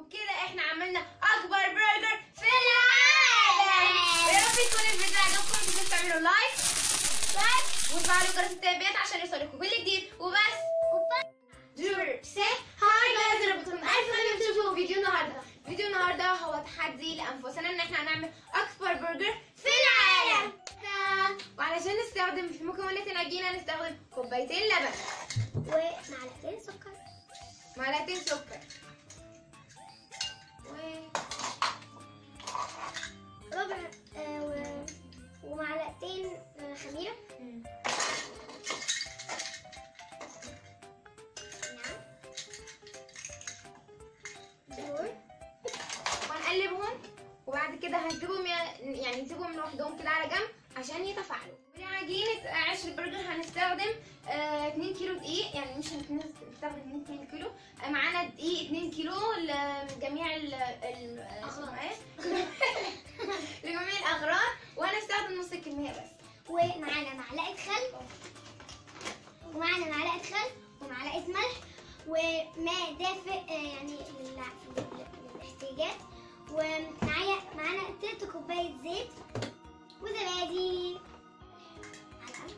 وبكده احنا عملنا اكبر برجر في العالم يا رب يكون الفيديو عجبكم ما تنسوش تعملوا لايك لايك وتفعلوا جرس التنبيهات عشان يوصلكم كل جديد وبس جور سي هاي جايز انا بكم الف خير تشوفوا فيديو النهارده فيديو النهارده هو تحدي لانفسنا ان احنا هنعمل اكبر برجر في العالم وعلشان نستخدم في مكونات العجينه نستخدم كوبايتين لبن ومعلقتين سكر معلقتين سكر و ربع آه، و- ومعلقتين آه، خميرة نعم دول وهنقلبهم وبعد كده هنسيبهم ي- يعني نسيبهم لوحدهم كده على جنب عشان يتفاعلوا لعجينة عيش البرجر هنستخدم آه 2 كيلو دقيق يعني مش هنستخدم 2 كيلو آه معانا دقيق 2 كيلو لجميع ال ال أغراض. إيه؟ لجميع الأغراض وهنستخدم نص الكمية بس ومعانا معلقة خل ومعانا معلقة خل ومعلقة ملح وماء دافئ آه، يعني لل- لل- للاحتياجات ومعايا معانا تلت كوباية زيت وزبادي معلقة.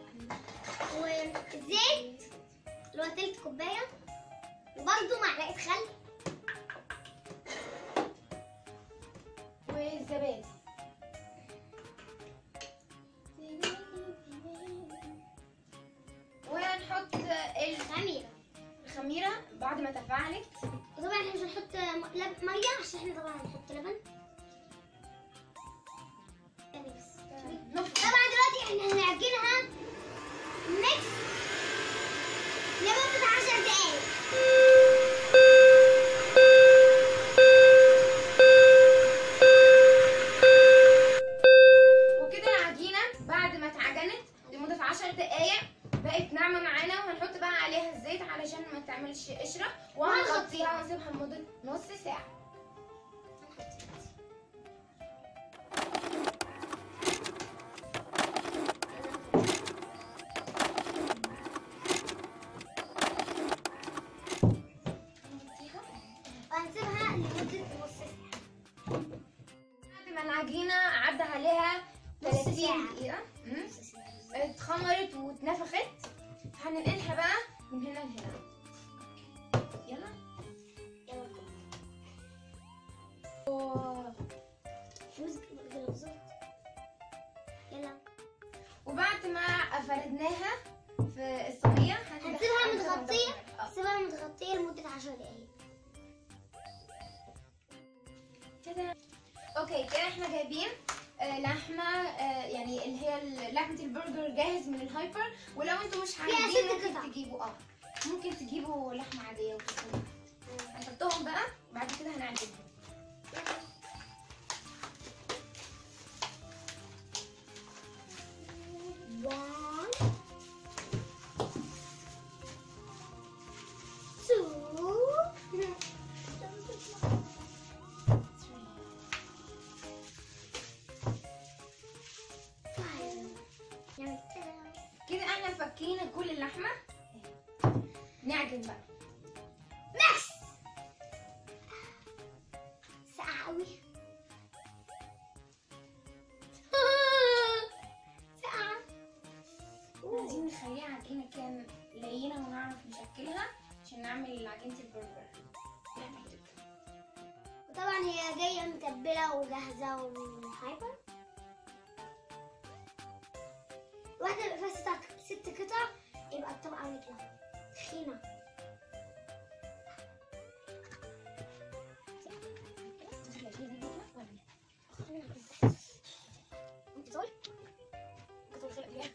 والزيت اللي هو تلت كوباية وبرده معلقة خل والزبادي وهنحط خميرة الخميرة بعد ما تفاعلت وطبعا احنا مش هنحط م- لب- مية عشان احنا طبعا هنحط لبن يعني بس نفضل طبعا دلوقتي احنا هنعجنها ميكس لمدة عشر دقايق وكده العجينة بعد ما اتعجنت لمدة 10 دقايق بقت ناعمة معانا وهنحط بقى عليها الزيت علشان ما تعملش قشرة وهنغطيها ونسيبها لمدة نص ساعة وهنسيبها لمدة نص ساعة بعد ما العجينة عدى عليها نص 30 ساعة. دقيقة مم. نص ساعة اتخمرت واتنفخت هننقلها بقى من هنا لهنا يلا يلا و- فوز بالظبط يلا وبعد ما فردناها في الصينية هندخل- هنسيبها متغطية آه. هنسيبها متغطية لمدة عشر دقايق كده اوكي كده احنا جايبين آه، لحمه آه، يعني اللي هي ال- لحمه البرجر جاهز من الهايبر ولو انتوا مش فيها عايزين ست ممكن قطع. تجيبوا اه ممكن تجيبوا لحمه عاديه وتسووها هنحطهم بقى بعد كده هنعجنهم One, two, five. نعمل كده. كده احنا فكينا كل اللحمه نعجن بقى ميكس ساقعة أوي ساقعة عايزين نخليها عجينه كده لينه ونعرف نشكلها عشان نعمل عجينه البرجر وطبعا هي جاية متبلة وجاهزة وهايبر واحدة يبقى فيها ست ست قطع يبقى الطبقة عاملة كده تخينة انت طول؟ انت طول خلق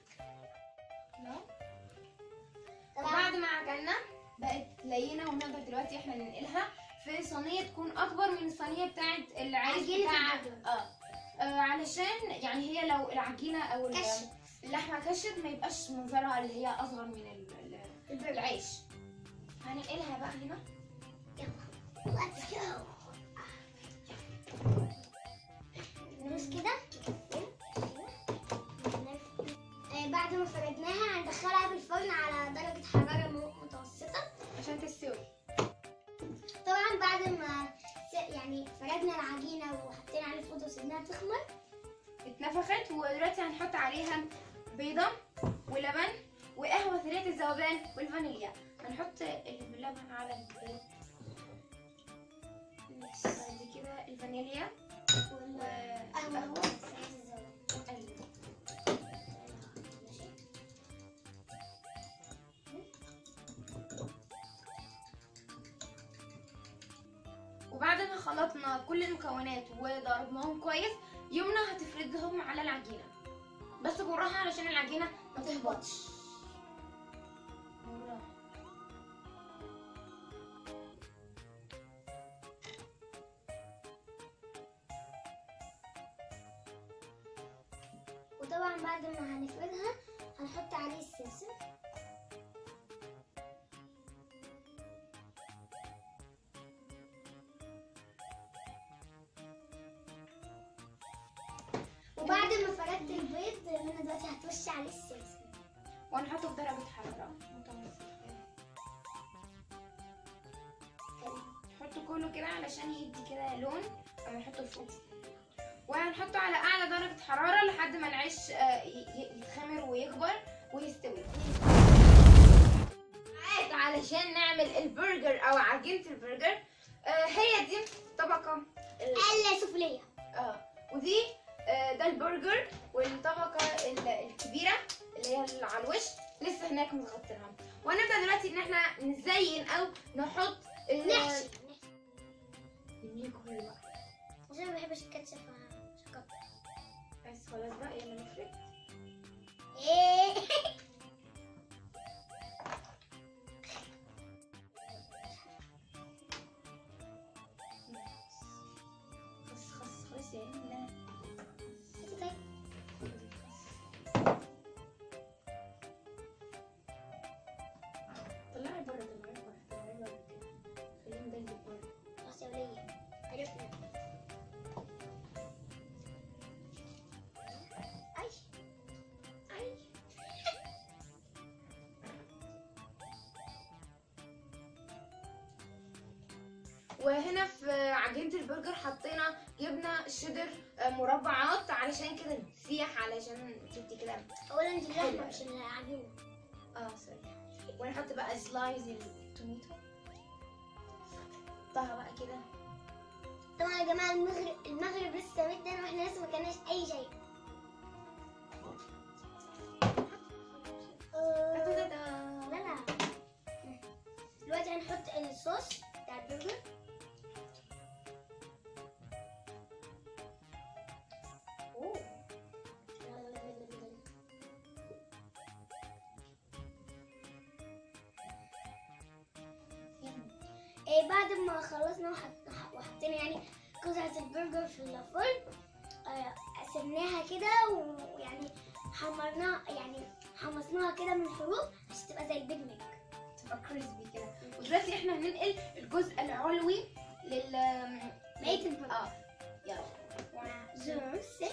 طبعا بعد ما عجلنا بقت لينه ونقدر دلوقتي احنا ننقلها في صينيه تكون اكبر من الصينيه بتاعت العيش عجينة بتاع البرجر. اه آه، علشان يعني هي لو العجينه او ال- كشت. اللحمه كشت ما يبقاش منظرها اللي هي اصغر من ال- ال- البرجر. العيش هننقلها بقى هنا يلا let's go ندوس كده آه، بعد ما فردناها هندخلها في الفرن على درجة حرارة م- متوسطة عشان تستوي طبعا بعد ما يعني فردنا العجينه وحطينا عليه فوط وسيبناها تخمر اتنفخت ودلوقتي هنحط عليها بيضة ولبن وقهوة ثرية الذوبان والفانيليا هنحط اللبن على البيض بعد كده الفانيليا قهوه هو سيد الزوج أيوة. ماشي وبعد ما خلطنا كل المكونات وضربناهم كويس يمنى هتفردهم على العجينة بس بالراحة علشان العجينة ما تهبطش بالراحة. وطبعا بعد ما هنفردها هنحط عليه السمسم وبعد ما فردت البيض انا دلوقتي هتوش عليه السمسم وهنحطه في درجة حرارة متوسطة نحطه كله كده علشان يدي كده لون أو نحطه فوق وهنحطه على أعلى درجة حرارة لحد ما العيش آه، ي- ي- يتخمر ويكبر ويستوي عاد علشان نعمل البرجر أو عجينة البرجر آه، هي دي طبقة ال- السفليه اه ودي آه، ده البرجر والطبقة ال- الكبيرة اللي هي اللي على الوش لسه هناك متغطينها وهنبدأ دلوقتي ان احنا نزين او نحط ال- نحشي نمليه كله بقى عشان ما بحبش الكاتشب مش هكتر. بس خلاص بقى يلا نفرد ايه خلاص خلاص خلاص يا لا طلعي بره طلعي بره طلعي بره كده خليهم ده بره مسؤولية عرفنا أي أي وهنا في عجينة البرجر حطينا جبنة شيدر آه، مربعات علشان كده تسيح علشان تدي كده أولا دي حلوة. اللحمة مش العجينة اه سوري ونحط بقى سلايز التوميتو حطها بقى كده طبعا يا جماعة المغرب المغرب لسه مدنا واحنا لسه ما كناش أي شيء آه، تا-تا-تا-تا. لا لا دلوقتي هنحط الصوص بتاع البرجر أوه. إيه بعد ما خلصنا وحط- وحطينا يعني قطعة البرجر في الفرن آه، سبناها كده ويعني حمرناها يعني حمصناها كده من الحروف عشان تبقى زي البيج ماك تبقى كريسبي كده ودلوقتي احنا هننقل الجزء العلوي لل بقية البرجر اه يلا One, two. زوز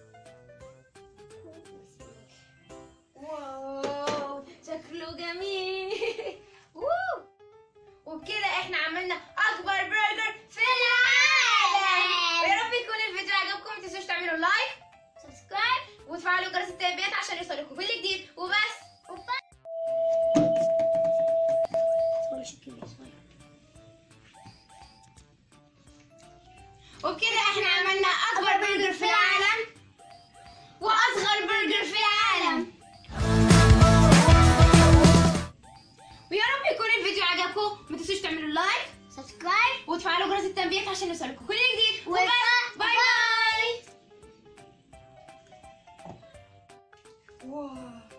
واو شكله جميل ووو. وبكده احنا عملنا اكبر برجر في العالم ويا رب يكون الفيديو عجبكم ما تنسوش تعملوا لايك سبسكرايب وتفعلوا جرس التنبيهات عشان يوصلكم كل جديد وبس وبكده احنا عملنا اكبر برجر في العالم واصغر برجر في العالم ويا رب يكون الفيديو عجبكم ما تنسوش تعملوا لايك سبسكرايب وتفعلوا جرس التنبيهات عشان يوصلكم كل جديد وبس. وبس باي باي واو